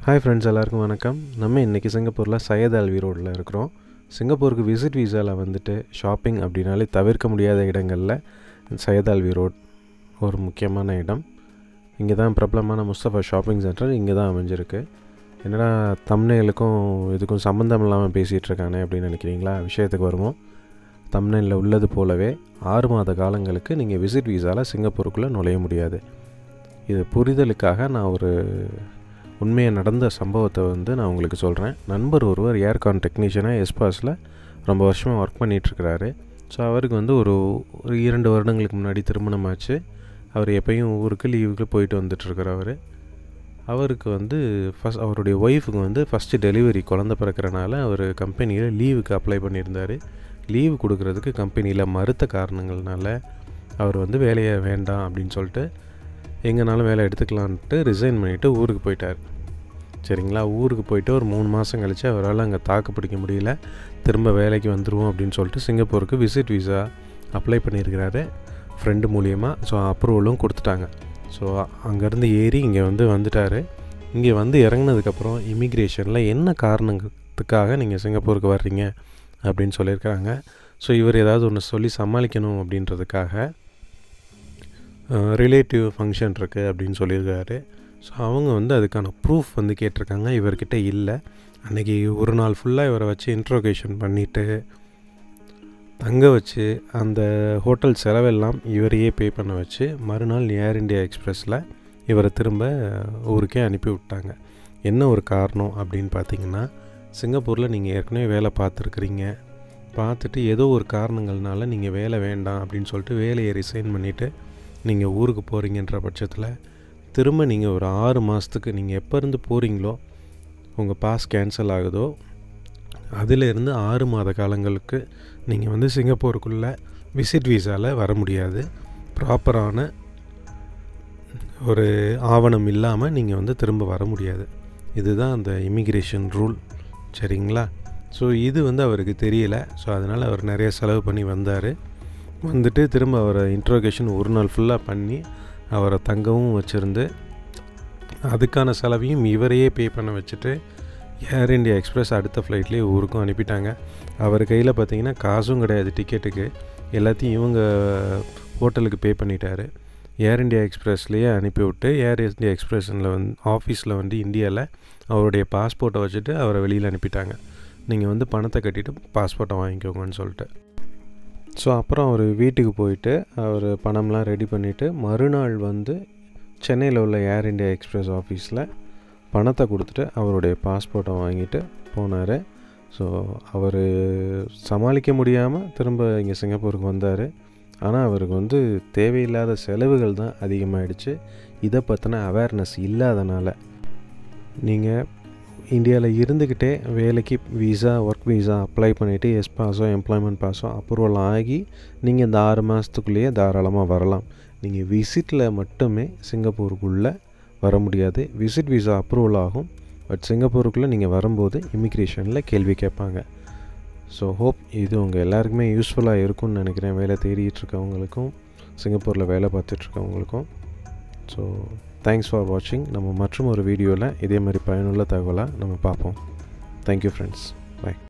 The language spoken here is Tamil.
ஹாய் ஃப்ரெண்ட்ஸ் எல்லாருக்கும் வணக்கம் நம்ம இன்றைக்கி சிங்கப்பூரில் சையத் அல்வி ரோட்டில் இருக்கிறோம் சிங்கப்பூருக்கு விசிட் வீசாவில் வந்துட்டு ஷாப்பிங் அப்படின்னாலே தவிர்க்க முடியாத இடங்களில் சையத் அல்வி ரோட் ஒரு முக்கியமான இடம் இங்கே தான் பிரபலமான முஸ்தபா ஷாப்பிங் சென்டர் இங்கே தான் அமைஞ்சிருக்கு என்னடா தம்னைலுக்கும் இதுக்கும் சம்மந்தம் இல்லாமல் பேசிகிட்டு இருக்கானே அப்படின்னு நினைக்கிறீங்களா விஷயத்துக்கு வருவோம் தம்னையில் உள்ளது போலவே ஆறு மாத காலங்களுக்கு நீங்கள் விசிட் வீசாவில் சிங்கப்பூருக்குள்ளே நுழைய முடியாது இது புரிதலுக்காக நான் ஒரு உண்மையாக நடந்த சம்பவத்தை வந்து நான் உங்களுக்கு சொல்கிறேன் நண்பர் ஒருவர் ஏர்கான் டெக்னீஷியனாக எஸ்பாஸில் ரொம்ப வருஷமாக ஒர்க் பண்ணிகிட்ருக்கிறாரு ஸோ அவருக்கு வந்து ஒரு ஒரு இரண்டு வருடங்களுக்கு முன்னாடி திருமணமாச்சு அவர் எப்பயும் ஊருக்கு லீவுக்கு போயிட்டு வந்துட்டுருக்கிறவர் அவருக்கு வந்து ஃபஸ்ட் அவருடைய ஒய்ஃபுக்கு வந்து ஃபஸ்ட்டு டெலிவரி குழந்த பிறக்கிறனால அவர் கம்பெனியில் லீவுக்கு அப்ளை பண்ணியிருந்தார் லீவு கொடுக்கறதுக்கு கம்பெனியில் மறுத்த காரணங்கள்னால அவர் வந்து வேலையை வேண்டாம் அப்படின்னு சொல்லிட்டு எங்கேனாலும் வேலை எடுத்துக்கலான்ட்டு ரிசைன் பண்ணிவிட்டு ஊருக்கு போயிட்டார் சரிங்களா ஊருக்கு போயிட்டு ஒரு மூணு மாதம் கழித்து அவரால் அங்கே தாக்கு பிடிக்க முடியல திரும்ப வேலைக்கு வந்துடுவோம் அப்படின்னு சொல்லிட்டு சிங்கப்பூருக்கு விசிட் விசா அப்ளை பண்ணியிருக்கிறாரு ஃப்ரெண்டு மூலியமாக ஸோ அப்ரூவலும் கொடுத்துட்டாங்க ஸோ அங்கேருந்து ஏறி இங்கே வந்து வந்துட்டார் இங்கே வந்து இறங்கினதுக்கப்புறம் இமிக்ரேஷனில் என்ன காரணத்துக்காக நீங்கள் சிங்கப்பூருக்கு வர்றீங்க அப்படின்னு சொல்லியிருக்காங்க ஸோ இவர் ஏதாவது ஒன்று சொல்லி சமாளிக்கணும் அப்படின்றதுக்காக ரிலேட்டிவ் ஃபங்க்ஷன் இருக்குது அப்படின்னு சொல்லியிருக்காரு ஸோ அவங்க வந்து அதுக்கான ப்ரூஃப் வந்து கேட்டிருக்காங்க இவர்கிட்ட இல்லை அன்றைக்கி ஒரு நாள் ஃபுல்லாக இவரை வச்சு இன்ட்ரோகேஷன் பண்ணிவிட்டு தங்க வச்சு அந்த ஹோட்டல் செலவெல்லாம் இவரையே பே பண்ண வச்சு மறுநாள் ஏர் இண்டியா எக்ஸ்பிரஸில் இவரை திரும்ப ஊருக்கே அனுப்பி விட்டாங்க என்ன ஒரு காரணம் அப்படின்னு பார்த்தீங்கன்னா சிங்கப்பூரில் நீங்கள் ஏற்கனவே வேலை பார்த்துருக்குறீங்க பார்த்துட்டு ஏதோ ஒரு காரணங்கள்னால நீங்கள் வேலை வேண்டாம் அப்படின்னு சொல்லிட்டு வேலையை ரிசைன் பண்ணிவிட்டு நீங்கள் ஊருக்கு போகிறீங்கன்ற பட்சத்தில் திரும்ப நீங்கள் ஒரு ஆறு மாதத்துக்கு நீங்கள் எப்போ இருந்து போகிறீங்களோ உங்கள் பாஸ் கேன்சல் ஆகுதோ அதிலிருந்து ஆறு மாத காலங்களுக்கு நீங்கள் வந்து சிங்கப்பூருக்குள்ளே விசிட் வீசாவில் வர முடியாது ப்ராப்பரான ஒரு ஆவணம் இல்லாமல் நீங்கள் வந்து திரும்ப வர முடியாது இதுதான் அந்த இமிக்ரேஷன் ரூல் சரிங்களா ஸோ இது வந்து அவருக்கு தெரியல ஸோ அதனால் அவர் நிறைய செலவு பண்ணி வந்தார் வந்துட்டு திரும்ப அவரை இன்ட்ரோகேஷன் ஒரு நாள் ஃபுல்லாக பண்ணி அவரை தங்கவும் வச்சுருந்து அதுக்கான செலவையும் இவரையே பே பண்ண வச்சுட்டு ஏர் இண்டியா எக்ஸ்பிரஸ் அடுத்த ஃப்ளைட்லேயே ஊருக்கும் அனுப்பிட்டாங்க அவர் கையில் பார்த்தீங்கன்னா காசும் கிடையாது டிக்கெட்டுக்கு எல்லாத்தையும் இவங்க ஹோட்டலுக்கு பே பண்ணிட்டாரு ஏர் இண்டியா எக்ஸ்பிரஸ்லேயே அனுப்பிவிட்டு ஏர் இண்டியா எக்ஸ்பிரஸில் வந்து ஆஃபீஸில் வந்து இந்தியாவில் அவருடைய பாஸ்போர்ட்டை வச்சுட்டு அவரை வெளியில் அனுப்பிட்டாங்க நீங்கள் வந்து பணத்தை கட்டிட்டு பாஸ்போர்ட்டை வாங்கிக்கோங்கன்னு சொல்லிட்டு ஸோ அப்புறம் அவர் வீட்டுக்கு போயிட்டு அவர் பணம்லாம் ரெடி பண்ணிவிட்டு மறுநாள் வந்து சென்னையில் உள்ள ஏர் இண்டியா எக்ஸ்பிரஸ் ஆஃபீஸில் பணத்தை கொடுத்துட்டு அவருடைய பாஸ்போர்ட்டை வாங்கிட்டு போனார் ஸோ அவர் சமாளிக்க முடியாமல் திரும்ப இங்கே சிங்கப்பூருக்கு வந்தார் ஆனால் அவருக்கு வந்து தேவையில்லாத செலவுகள் தான் அதிகமாகிடுச்சு இதை பற்றின அவேர்னஸ் இல்லாதனால நீங்கள் இந்தியாவில் இருந்துக்கிட்டே வேலைக்கு வீசா ஒர்க் வீசா அப்ளை பண்ணிவிட்டு எஸ் பாஸோ எம்ப்ளாய்மெண்ட் பாஸோ அப்ரூவல் ஆகி நீங்கள் இந்த ஆறு மாதத்துக்குள்ளேயே தாராளமாக வரலாம் நீங்கள் விசிட்டில் மட்டுமே சிங்கப்பூருக்குள்ளே வர முடியாது விசிட் வீசா அப்ரூவல் ஆகும் பட் சிங்கப்பூருக்குள்ளே நீங்கள் வரும்போது இமிக்ரேஷனில் கேள்வி கேட்பாங்க ஸோ ஹோப் இது உங்கள் எல்லாருக்குமே யூஸ்ஃபுல்லாக இருக்கும்னு நினைக்கிறேன் வேலை தேடிட்டு இருக்கவங்களுக்கும் சிங்கப்பூரில் வேலை பார்த்துட்ருக்கவங்களுக்கும் ஸோ தேங்க்ஸ் ஃபார் வாட்சிங் நம்ம மற்றும் ஒரு வீடியோவில் இதே மாதிரி பயனுள்ள தகவலாக நம்ம பார்ப்போம் தேங்க்யூ ஃப்ரெண்ட்ஸ் பை